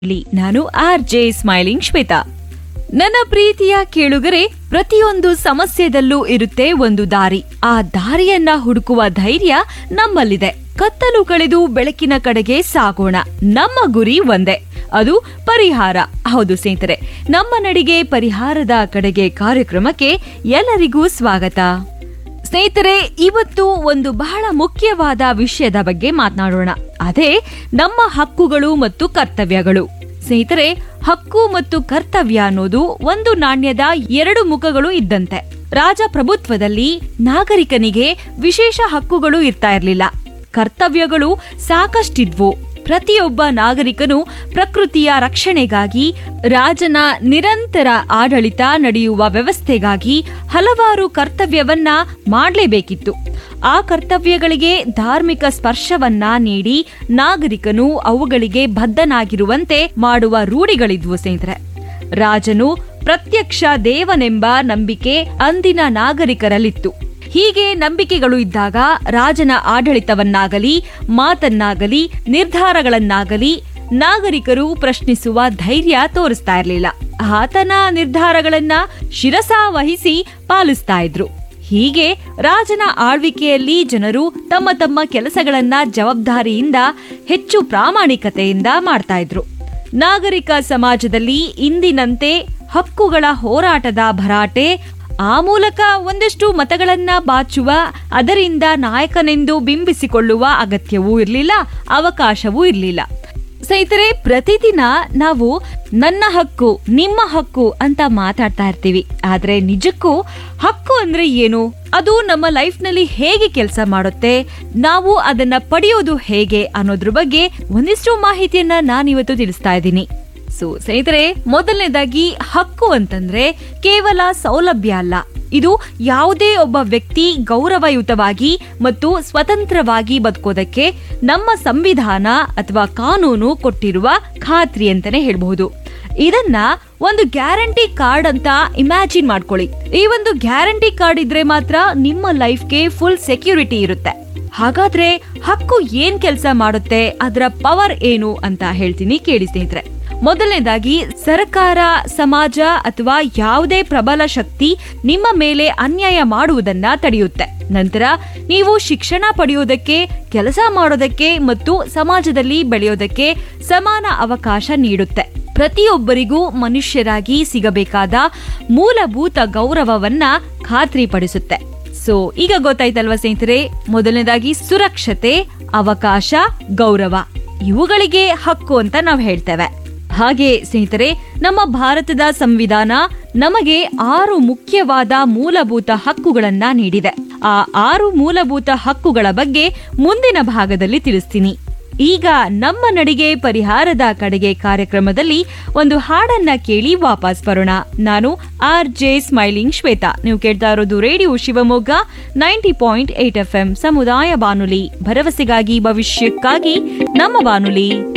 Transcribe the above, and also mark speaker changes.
Speaker 1: ಇಲ್ಲಿ ನಾನು R J smiling Shweta ನನ್ನ ಪ್ರೀತಿಯ ಕೇಳುಗರೆ ಪ್ರತಿಯೊಂದು ಸಮಸ್ಯೆದಲ್ಲೂ ಇರುತ್ತೆ ಒಂದು ದಾರಿ ಆ ದಾರಿಯನ್ನ ಹುಡುಕುವ ಧೈರ್ಯ ನಮ್ಮಲ್ಲಿದೆ ಕತ್ತಲು ಕಳೆದು ಬೆಳಕಿನ ಕಡೆಗೆ ಸಾಗೋಣ ನಮ್ಮ ಗುರಿ ಒಂದೇ ಅದು ಪರಿಹಾರ ಹೌದು ಸ್ನೇಹಿತರೆ ನಮ್ಮ ನಡಿಗೆ ಪರಿಹಾರದ ಕಡೆಗೆ ಕಾರ್ಯಕ್ರಮಕ್ಕೆ ಎಲ್ಲರಿಗೂ ಸ್ವಾಗತ ಸ್ನೇಹಿತರೆ ಇವತ್ತು ಒಂದು ಬಹಳ ಮುಖ್ಯವಾದ ವಿಷಯದ ಬಗ್ಗೆ ಮಾತನಾಡೋಣ ಅದೇ ನಮ್ಮ ಹಕ್ಕುಗಳು ಮತ್ತು ಕರ್ತವ್ಯಗಳು ಸ್ನೇಹಿತರೆ ಹಕ್ಕು ಮತ್ತು ಕರ್ತವ್ಯ ಅನ್ನೋದು ಒಂದು ನಾಣ್ಯದ ಎರಡು ಮುಖಗಳು ಇದ್ದಂತೆ ರಾಜಪ್ರಭುತ್ವದಲ್ಲಿ ನಾಗರಿಕನಿಗೆ ವಿಶೇಷ ಹಕ್ಕುಗಳು ಇರ್ತಾ ಇರಲಿಲ್ಲ ಕರ್ತವ್ಯಗಳು ಸಾಕಷ್ಟಿದ್ವು ಪ್ರತಿಯೊಬ್ಬ ನಾಗರಿಕನು ಪ್ರಕೃತಿಯ ರಕ್ಷಣೆಗಾಗಿ ರಾಜನ ನಿರಂತರ ಆಡಳಿತ ನಡೆಯುವ ವ್ಯವಸ್ಥೆಗಾಗಿ ಹಲವಾರು ಕರ್ತವ್ಯವನ್ನ ಮಾಡಲೇಬೇಕಿತ್ತು ಆ ಕರ್ತವ್ಯಗಳಿಗೆ ಧಾರ್ಮಿಕ ಸ್ಪರ್ಶವನ್ನ ನೀಡಿ ನಾಗರಿಕನು ಅವುಗಳಿಗೆ ಬದ್ಧನಾಗಿರುವಂತೆ ಮಾಡುವ ರೂಢಿಗಳಿದ್ವು ಸ್ನೇಹಿತರೆ ರಾಜನು ಪ್ರತ್ಯಕ್ಷ ದೇವನೆಂಬ ನಂಬಿಕೆ ಅಂದಿನ ನಾಗರಿಕರಲ್ಲಿತ್ತು ಹೀಗೆ ನಂಬಿಕೆಗಳು ಇದ್ದಾಗ ರಾಜನ ಆಡಳಿತವನ್ನಾಗಲಿ ಮಾತನ್ನಾಗಲಿ ನಿರ್ಧಾರಗಳನ್ನಾಗಲಿ ನಾಗರಿಕರು ಪ್ರಶ್ನಿಸುವ ಧೈರ್ಯ ತೋರಿಸ್ತಾ ಇರಲಿಲ್ಲ ಆತನ ನಿರ್ಧಾರಗಳನ್ನ ಶಿರಸಾ ವಹಿಸಿ ಪಾಲಿಸ್ತಾ ಇದ್ರು ಹೀಗೆ ರಾಜನ ಆಳ್ವಿಕೆಯಲ್ಲಿ ಜನರು ತಮ್ಮ ತಮ್ಮ ಕೆಲಸಗಳನ್ನ ಜವಾಬ್ದಾರಿಯಿಂದ ಹೆಚ್ಚು ಪ್ರಾಮಾಣಿಕತೆಯಿಂದ ಮಾಡ್ತಾ ಇದ್ರು ನಾಗರಿಕ ಸಮಾಜದಲ್ಲಿ ಇಂದಿನಂತೆ ಹಕ್ಕುಗಳ ಹೋರಾಟದ ಭರಾಟೆ ಆ ಮೂಲಕ ಒಂದಷ್ಟು ಮತಗಳನ್ನ ಬಾಚುವ ಅದರಿಂದ ನಾಯಕನೆಂದು ಬಿಂಬಿಸಿಕೊಳ್ಳುವ ಅಗತ್ಯವೂ ಇರಲಿಲ್ಲ ಅವಕಾಶವೂ ಇರಲಿಲ್ಲ ಸ್ನೇಹಿತರೆ ಪ್ರತಿದಿನ ನಾವು ನನ್ನ ಹಕ್ಕು ನಿಮ್ಮ ಹಕ್ಕು ಅಂತ ಮಾತಾಡ್ತಾ ಇರ್ತೀವಿ ಆದ್ರೆ ನಿಜಕ್ಕೂ ಹಕ್ಕು ಅಂದ್ರೆ ಏನು ಅದು ನಮ್ಮ ಲೈಫ್ ನಲ್ಲಿ ಹೇಗೆ ಕೆಲಸ ಮಾಡುತ್ತೆ ನಾವು ಅದನ್ನ ಪಡೆಯೋದು ಹೇಗೆ ಅನ್ನೋದ್ರ ಬಗ್ಗೆ ಒಂದಿಷ್ಟು ಮಾಹಿತಿಯನ್ನ ನಾನಿವತ್ತು ತಿಳಿಸ್ತಾ ಇದ್ದೀನಿ ಸೊ ಸ್ನೇಹಿತರೆ ಮೊದಲನೇದಾಗಿ ಹಕ್ಕು ಅಂತಂದ್ರೆ ಕೇವಲ ಸೌಲಭ್ಯ ಅಲ್ಲ ಇದು ಯಾವುದೇ ಒಬ್ಬ ವ್ಯಕ್ತಿ ಗೌರವಯುತವಾಗಿ ಮತ್ತು ಸ್ವತಂತ್ರವಾಗಿ ಬದುಕೋದಕ್ಕೆ ನಮ್ಮ ಸಂವಿಧಾನ ಅಥವಾ ಕಾನೂನು ಕೊಟ್ಟಿರುವ ಖಾತ್ರಿ ಅಂತಾನೆ ಹೇಳ್ಬಹುದು ಇದನ್ನ ಒಂದು ಗ್ಯಾರಂಟಿ ಕಾರ್ಡ್ ಅಂತ ಇಮ್ಯಾಜಿನ್ ಮಾಡ್ಕೊಳ್ಳಿ ಈ ಒಂದು ಗ್ಯಾರಂಟಿ ಕಾರ್ಡ್ ಇದ್ರೆ ಮಾತ್ರ ನಿಮ್ಮ ಲೈಫ್ಗೆ ಫುಲ್ ಸೆಕ್ಯೂರಿಟಿ ಇರುತ್ತೆ ಹಾಗಾದ್ರೆ ಹಕ್ಕು ಏನ್ ಕೆಲಸ ಮಾಡುತ್ತೆ ಅದರ ಪವರ್ ಏನು ಅಂತ ಹೇಳ್ತೀನಿ ಕೇಳಿ ಸ್ನೇಹಿತರೆ ಮೊದಲನೇದಾಗಿ ಸರ್ಕಾರ ಸಮಾಜ ಅಥವಾ ಯಾವುದೇ ಪ್ರಬಲ ಶಕ್ತಿ ನಿಮ್ಮ ಮೇಲೆ ಅನ್ಯಾಯ ಮಾಡುವುದನ್ನ ತಡೆಯುತ್ತೆ ನಂತರ ನೀವು ಶಿಕ್ಷಣ ಪಡೆಯೋದಕ್ಕೆ ಕೆಲಸ ಮಾಡೋದಕ್ಕೆ ಮತ್ತು ಸಮಾಜದಲ್ಲಿ ಬೆಳೆಯೋದಕ್ಕೆ ಸಮಾನ ಅವಕಾಶ ನೀಡುತ್ತೆ ಪ್ರತಿಯೊಬ್ಬರಿಗೂ ಮನುಷ್ಯರಾಗಿ ಸಿಗಬೇಕಾದ ಮೂಲಭೂತ ಗೌರವವನ್ನ ಖಾತ್ರಿಪಡಿಸುತ್ತೆ ಸೊ ಈಗ ಗೊತ್ತಾಯ್ತಲ್ವಾ ಸ್ನೇಹಿತರೆ ಮೊದಲನೇದಾಗಿ ಸುರಕ್ಷತೆ ಅವಕಾಶ ಗೌರವ ಇವುಗಳಿಗೆ ಹಕ್ಕು ಅಂತ ನಾವು ಹೇಳ್ತೇವೆ ಹಾಗೆ ಸ್ನೇಹಿತರೆ ನಮ್ಮ ಭಾರತದ ಸಂವಿಧಾನ ನಮಗೆ ಆರು ಮುಖ್ಯವಾದ ಮೂಲಭೂತ ಹಕ್ಕುಗಳನ್ನ ನೀಡಿದೆ ಆ ಆರು ಮೂಲಭೂತ ಹಕ್ಕುಗಳ ಬಗ್ಗೆ ಮುಂದಿನ ಭಾಗದಲ್ಲಿ ತಿಳಿಸ್ತೀನಿ ಈಗ ನಮ್ಮ ನಡಿಗೆ ಪರಿಹಾರದ ಕಡೆಗೆ ಕಾರ್ಯಕ್ರಮದಲ್ಲಿ ಒಂದು ಹಾಡನ್ನ ಕೇಳಿ ವಾಪಸ್ ಬರೋಣ ನಾನು ಆರ್ ಜೆ ಸ್ಮೈಲಿಂಗ್ ಶ್ವೇತಾ ನೀವು ಕೇಳ್ತಾ ಇರೋದು radio Shivamogga ninety point eight F M ಸಮುದಾಯ ಬಾನುಲಿ ಭರವಸೆಗಾಗಿ ಭವಿಷ್ಯಕ್ಕಾಗಿ ನಮ್ಮ ಬಾನುಲಿ